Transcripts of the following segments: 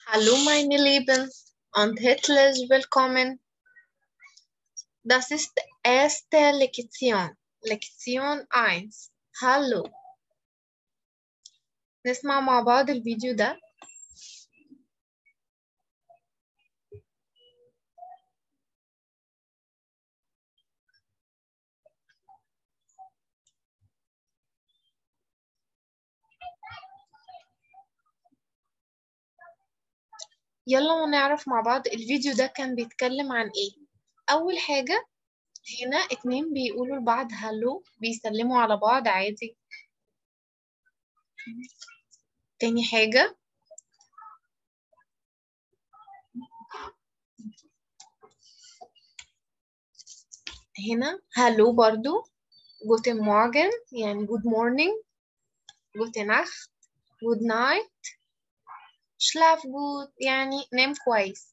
Hallo meine Lieben und herzlich willkommen. Das ist erste Lektion, Lektion 1. Hallo. نسمع مع بعض الفيديو ده يلا نعرف مع بعض الفيديو ده كان بيتكلم عن ايه اول حاجة هنا اتنين بيقولوا لبعض هلو بيسلموا على بعض عادي تاني حاجة هنا هلو برضو جوتن مورجن يعني جود مورنينج جوتن ناخت جود نايت شلاف جود يعني نام كويس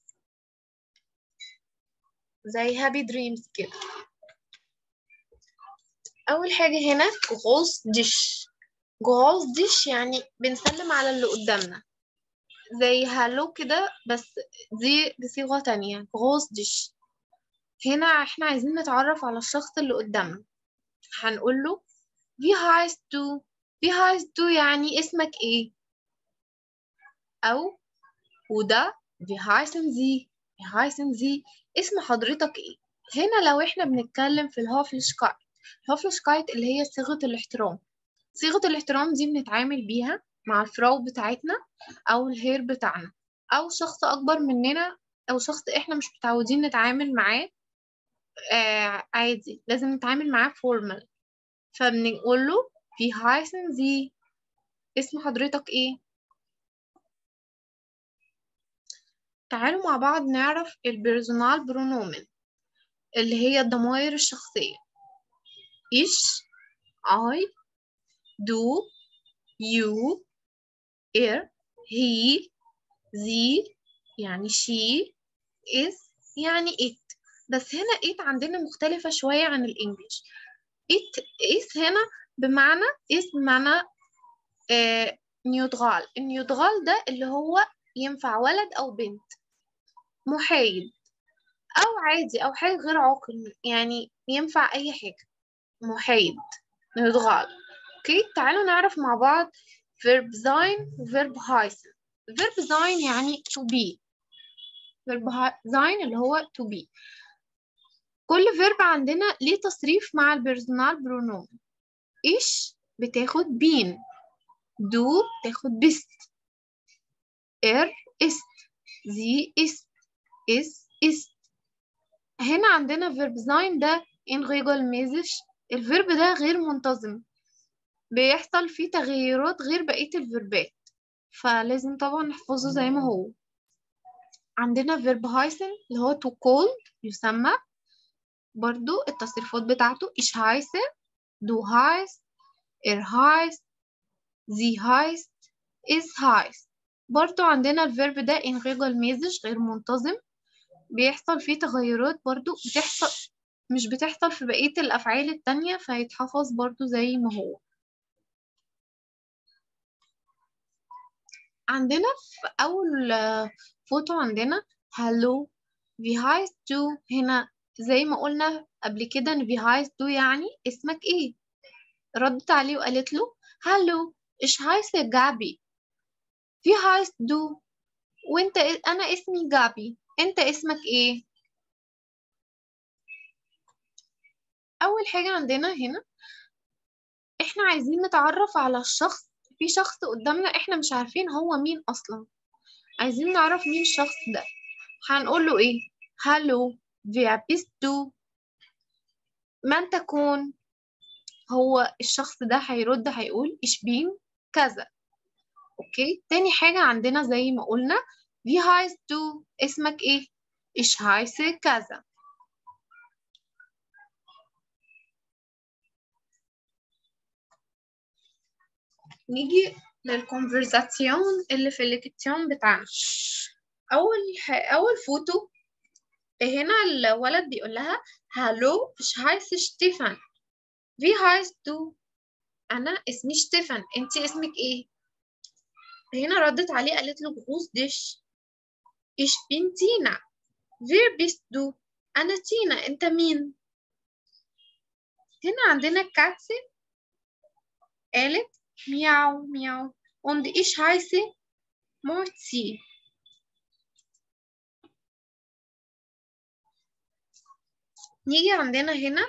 زي هابي دريمز كده أول حاجة هنا غوص دش غوص دش يعني بنسلم على اللي قدامنا زي هالو كده بس دي بصيغة تانية غوص دش هنا احنا عايزين نتعرف على الشخص اللي قدامنا هنقول له wie heißt du wie heißt du يعني اسمك ايه أو وده wie heißen Sie wie heißen Sie اسم حضرتك ايه هنا لو احنا بنتكلم في الهوفلشكايت الهوفلشكايت اللي هي صيغة الاحترام صيغة الاحترام دي بنتعامل بيها مع الفراو بتاعتنا أو الهير بتاعنا أو شخص أكبر مننا أو شخص احنا مش متعودين نتعامل معاه آه عادي لازم نتعامل معاه فورمال فبنقول له wie heißen Sie اسم حضرتك ايه تعالوا مع بعض نعرف البيرسونال برونومن اللي هي الضمائر الشخصية ich I du you er he sie يعني she is يعني it بس هنا it عندنا مختلفة شوية عن الإنجليش it is هنا بمعنى is بمعنى آه نيوترال النيوترال ده اللي هو ينفع ولد أو بنت محايد أو عادي أو حاجة غير عاقل يعني ينفع أي حاجة محايد نيوترال اوكي تعالوا نعرف مع بعض verb sein و verb heißen verb sein يعني to be verb sein اللي هو to be كل verb عندنا ليه تصريف مع البيرسونال برونوم إيش بتاخد بين du بتاخد bist er ist sie ist es ist هنا عندنا verb sein ده in regelmäßig الفيرب ده غير منتظم بيحصل فيه تغيرات غير بقية الفيربات فلازم طبعا نحفظه زي ما هو عندنا فيرب هايسن اللي هو to call يسمى برضو التصريفات بتاعته ich heiße du heißt er heißt sie heißt es heißt برضو عندنا الفيرب ده in regelmäßig غير منتظم بيحصل فيه تغيرات برضو بتحصل مش بتحصل في بقية الأفعال التانية فيتحفظ برضو زي ما هو عندنا في أول فوتو عندنا هالو wie heißt du هنا زي ما قلنا قبل كده إن wie heißt du يعني اسمك إيه ردت عليه وقالت له هالو ich heiße جابي wie heißt du وانت أنا اسمي جابي انت اسمك إيه أول حاجة عندنا هنا إحنا عايزين نتعرف على الشخص في شخص قدامنا إحنا مش عارفين هو مين أصلا عايزين نعرف مين الشخص ده هنقول له إيه هالو wer bist du من تكون هو الشخص ده هيرد هيقول ich bin كذا أوكي تاني حاجة عندنا زي ما قلنا wie heißt du اسمك إيه ich heiße كذا نيجي للكونفرزاسيون اللي في الليكتيون بتاعنا اول ح... اول فوتو هنا الولد بيقول لها هالو ich heiße ستيفان wie heißt du انا اسمي ستيفان انت اسمك ايه هنا ردت عليه قالت له غوص دش ich bin Tina wer bist du أنا تينا أنت مين هنا عندنا كاتسي قالت مياو مياو und ich heiße Mozi نيجي عندنا هنا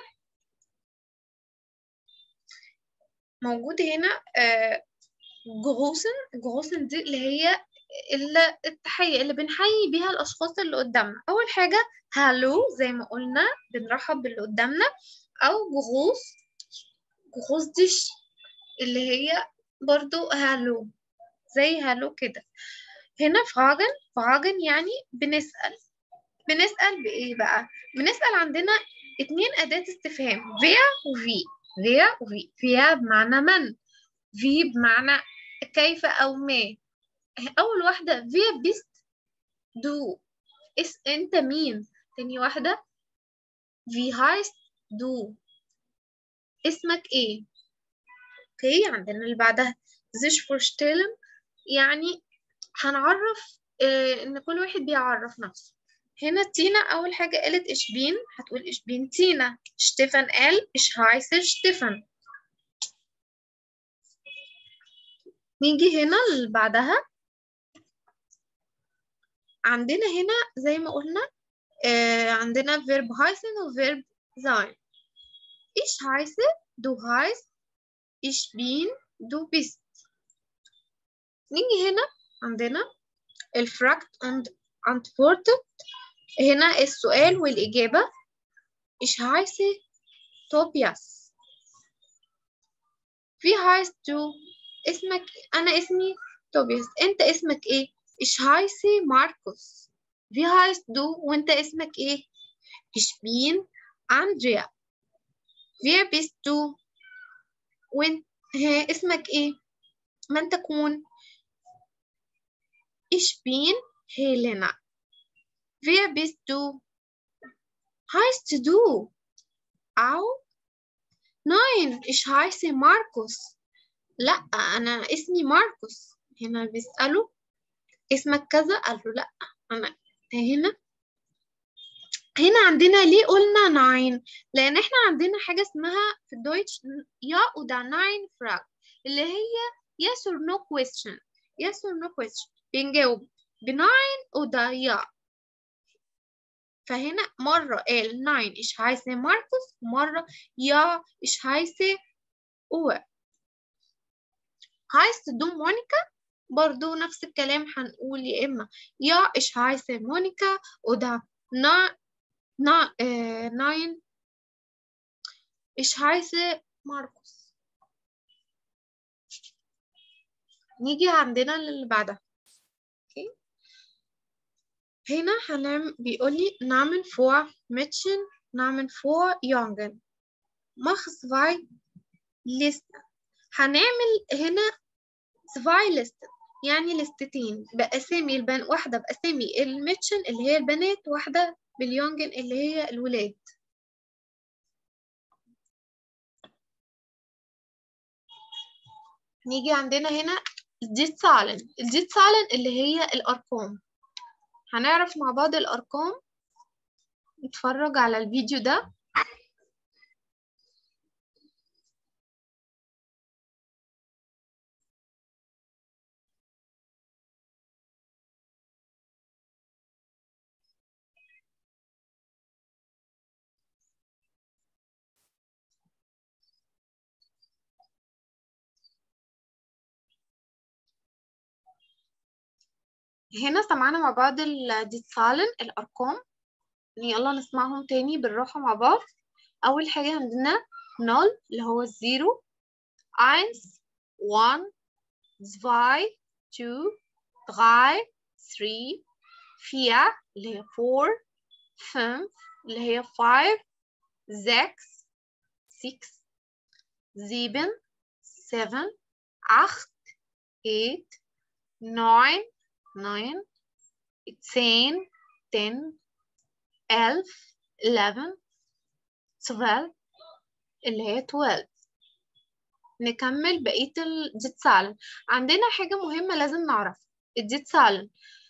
موجود هنا آه جروسن جروسن دي اللي هي ال- التحية اللي بنحيي بيها الأشخاص اللي قدامنا أول حاجة هالو زي ما قلنا بنرحب باللي قدامنا أو جروس جروس ديش اللي هي برضو هالو زي هالو كده هنا فراجن فراجن يعني بنسأل بنسأل بإيه بقى؟ بنسأل عندنا اتنين أداة استفهام فيا وفي فيا وفي فيا بمعنى من في بمعنى كيف أو ما أول واحدة فيا بيست دو اس أنت مين تاني واحدة في هايست دو اسمك ايه اوكي عندنا اللي بعدها زيش فورشتيلن يعني هنعرف اه ان كل واحد بيعرف نفسه هنا تينا اول حاجة قالت ايش بين هتقول ايش بين تينا شتيفان قال ايش هايس شتيفان نيجي هنا اللي بعدها عندنا هنا زي ما قلنا آه عندنا فيرب هايسن وفيرب sein ich heiße du heißt ich bin du bist نيجي هنا عندنا الفراكت und antwortet هنا السؤال والإجابة ich heiße توبياس wie heißt du اسمك أنا اسمي توبياس أنت اسمك إيه ich heiße ماركوس wie heißt du وأنت اسمك إيه ich bin أندريا wer bist du وانت ها اسمك ايه من تكون ich bin Helena wer bist du heißt du أو nein ich heiße Markus لا أنا اسمي ماركوس هنا بيسألوا اسمك كذا قال له لا أنا هنا هنا عندنا ليه قلنا ناين لان احنا عندنا حاجه اسمها في الدويتش يا ودا ناين فراج اللي هي yes or no question yes or no question بنجاوب بناين ودا يا فهنا مرة قال ناين إيش هايسة ماركوس ومرة يا إيش هايسة أوه هايسة دو مونيكا برضو نفس الكلام هنقول يا إما يا إيش هايسة مونيكا ودا نا نا آه ناين إيش هايسة ماركوس نيجي عندنا اللي بعدها اوكي هنا هنعمل بيقول لي نعمل فور ميتشن نعمل فور يونجن مخ zwei ليست هنعمل هنا zwei ليست يعني لستتين بأسامي البن واحدة بأسامي الميتشن اللي هي البنات واحدة باليونجن اللي هي الولاد نيجي عندنا هنا الديت سالن الديت سالن اللي هي الأرقام هنعرف مع بعض الأرقام نتفرج على الفيديو ده هنا سمعنا مع بعض الديتسالن الأرقام يلا نسمعهم تاني بالراحة مع بعض أول حاجة عندنا نول اللي هو الزيرو eins one zwei two drei three vier اللي هي four fünf اللي هي five sechs six sieben seven acht eight nine nine ten ten elf eleven twelve اللي هي twelve نكمل بقية الديتسالن عندنا حاجة مهمة لازم نعرف الديتسالن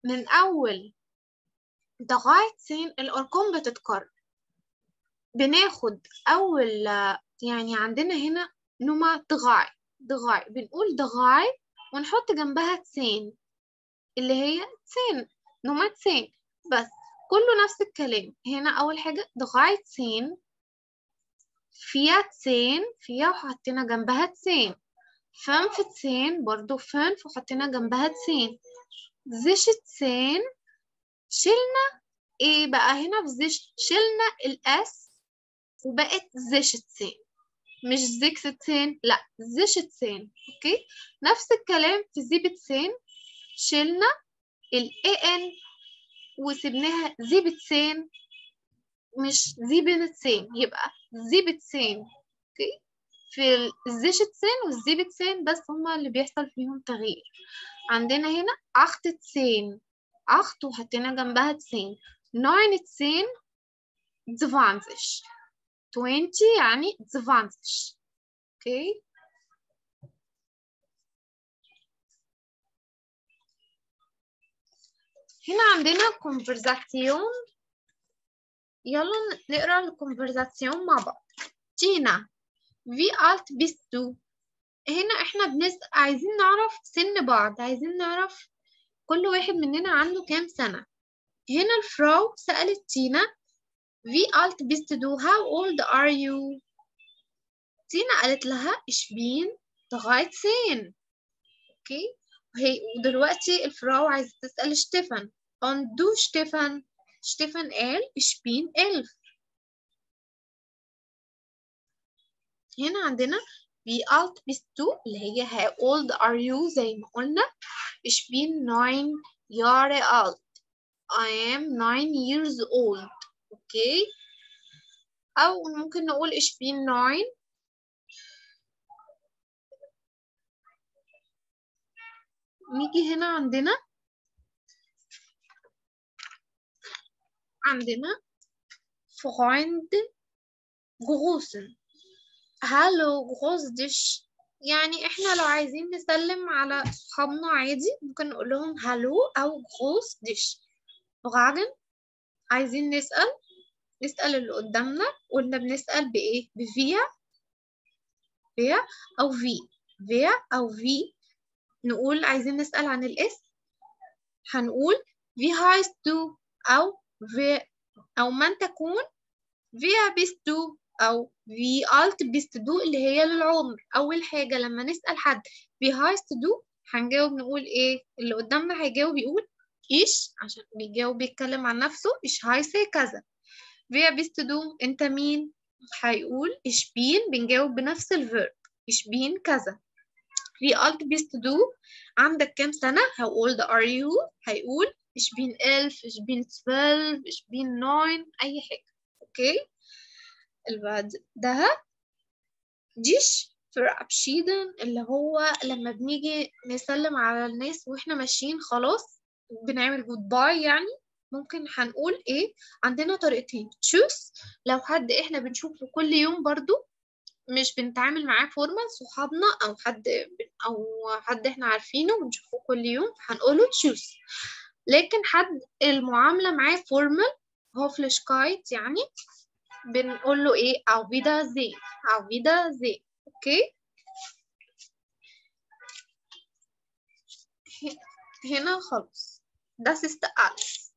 من أول لغاية سين الأرقام بتتكرر بناخد أول يعني عندنا هنا نما دغاي دغاي بنقول دغاي ونحط جنبها تسين اللي هي تسين نما تسين بس كله نفس الكلام هنا أول حاجة دغاي تسين فيها تسين فيها وحطينا جنبها تسين فم في تسين برضو فن وحطينا جنبها تسين زيش تسين شلنا ايه بقى هنا في زيش شلنا الاس وبقت زيش تسين مش زيكس تسين لا زيش تسين اوكي نفس الكلام في زيب تسين شلنا الاي ان وسبناها زيب تسين مش زيب تسين يبقى زيب تسين اوكي في الزيشتسين والزيبتسين بس هما اللي بيحصل فيهم تغيير عندنا هنا أخت تسين أخت وحطينا جنبها تسين ناين تسين زفانزش توينتي يعني زفانزش اوكي هنا عندنا conversation يلا نقرا الكونفرزاسيون مع بعض تينا في alt bist du هنا احنا بنس عايزين نعرف سن بعض عايزين نعرف كل واحد مننا عنده كام سنة هنا الفراو سألت تينا في alt bist du how old are you تينا قالت لها ich bin 13 اوكي وهي ودلوقتي الفراو عايزة تسأل شتيفن und du شتيفن شتيفن قال ich bin 11 هنا عندنا wie alt bist du اللي هي how old are you زي ما قلنا ich bin neun Jahre alt I am nine years old اوكي أو ممكن نقول ich bin neun نيجي هنا عندنا عندنا Freund großen هالو غوز ديش يعني احنا لو عايزين نسلم على صحابنا عادي ممكن نقول لهم هالو او غوز ديش وبعدين عايزين نسأل نسأل اللي قدامنا قلنا بنسأل بإيه بفيا فيا أو في فيا أو في نقول عايزين نسأل عن الاسم هنقول في هايست دو أو في أو من تكون فيا بيست دو أو في alt bist du اللي هي للعمر أول حاجة لما نسأل حد في هايست دو هنجاوب نقول إيه اللي قدامنا هيجاوب يقول إيش عشان بيجاوب بيتكلم عن نفسه إيش هايسي كذا في بيست دو أنت مين هيقول إيش بين بنجاوب بنفس الفيرب إيش بين كذا في alt bist du عندك كام سنة how old are you هيقول إيش بين 11 إيش بين 12 إيش بين 9 أي حاجة أوكي اللي بعدها ديش verabschieden اللي هو لما بنيجي نسلم على الناس واحنا ماشيين خلاص بنعمل جود باي يعني ممكن هنقول ايه عندنا طريقتين تشوس لو حد احنا بنشوفه كل يوم برضو مش بنتعامل معاه فورمال صحابنا او حد او حد احنا عارفينه بنشوفه كل يوم هنقوله تشوس لكن حد المعاملة معاه فورمال هوفلشكايت يعني بنقول له ايه auf Wiedersehen auf Wiedersehen اوكي هنا خلاص das ist alles